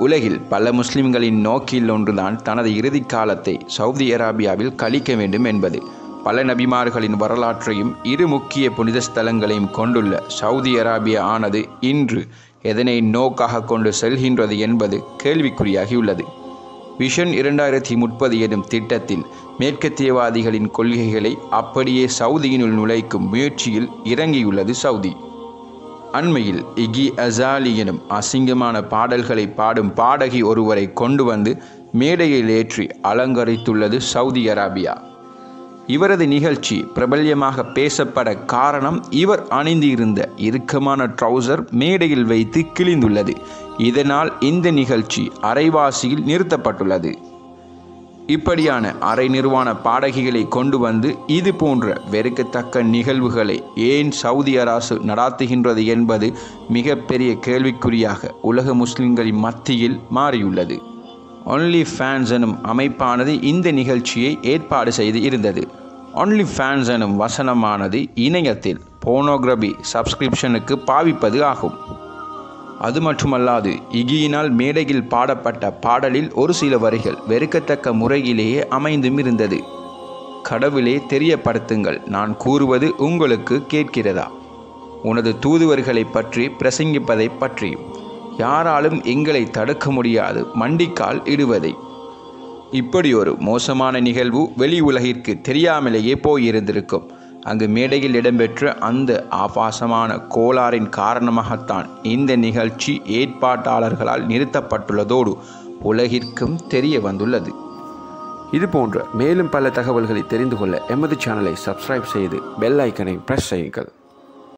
உலகில் பல முஸ்லிம்களின் நோக்கில் ஒன்றுதான் தனது இறுதி காலத்தை சவுதி அரேபியாவில் கழிக்க வேண்டும் என்பது பல நபிமார்களின் வரலாற்றையும் இரு முக்கிய புனித ஸ்தலங்களையும் கொண்டுள்ள சவுதி அரேபியா ஆனது இன்று எதனை நோக்காக கொண்டு செல்கின்றது என்பது கேள்விக்குறியாகியுள்ளது விஷன் இரண்டாயிரத்தி முப்பது எனும் திட்டத்தில் மேற்கத்தியவாதிகளின் கொள்கைகளை அப்படியே சவுதியினுள் நுழைக்கும் முயற்சியில் இறங்கியுள்ளது சவுதி அண்மையில் இகி அசாலி எனும் அசிங்கமான பாடல்களை பாடும் பாடகி ஒருவரை கொண்டு வந்து மேடையில் ஏற்றி அலங்கரித்துள்ளது சவுதி அரேபியா இவரது நிகழ்ச்சி பிரபல்யமாக பேசப்பட காரணம் இவர் அணிந்திருந்த இறுக்கமான ட்ரௌசர் மேடையில் வைத்து கிழிந்துள்ளது இதனால் இந்த நிகழ்ச்சி அரைவாசியில் நிறுத்தப்பட்டுள்ளது இப்படியான அரை நிர்வாண பாடகிகளை கொண்டு வந்து இது போன்ற வெறுக்கத்தக்க நிகழ்வுகளை ஏன் சவுதி அரசு நடாத்துகின்றது என்பது மிகப்பெரிய கேள்விக்குறியாக உலக முஸ்லிம்களின் மத்தியில் மாறியுள்ளது ஒன்லி ஃபேன்ஸ் எனும் அமைப்பானது இந்த நிகழ்ச்சியை ஏற்பாடு செய்து இருந்தது ஒன்லி ஃபேன்ஸ் எனும் வசனமானது இணையத்தில் போனோகிராபி சப்ஸ்கிரிப்ஷனுக்கு பாவிப்பது ஆகும் அது மட்டுமல்லாது இகியினால் மேடையில் பாடப்பட்ட பாடலில் ஒரு சில வரிகள் வெறுக்கத்தக்க முறையிலேயே அமைந்தும் இருந்தது கடவுளே தெரியப்படுத்துங்கள் நான் கூறுவது உங்களுக்கு கேட்கிறதா உனது தூதுவர்களை பற்றி பிரசங்கிப்பதை பற்றியும் யாராலும் எங்களை தடுக்க முடியாது மண்டிக்கால் இடுவதை இப்படி ஒரு மோசமான நிகழ்வு வெளி உலகிற்கு தெரியாமலேயே போயிருந்திருக்கும் அங்கு மேடையில் இடம்பெற்ற அந்த ஆபாசமான கோளாறின் காரணமாகத்தான் இந்த நிகழ்ச்சி ஏற்பாட்டாளர்களால் நிறுத்தப்பட்டுள்ளதோடு உலகிற்கும் தெரிய வந்துள்ளது இது போன்ற மேலும் பல தகவல்களை தெரிந்து கொள்ள எமது சேனலை சப்ஸ்கிரைப் செய்து பெல் ஐக்கனை பிரஸ் செய்யுங்கள்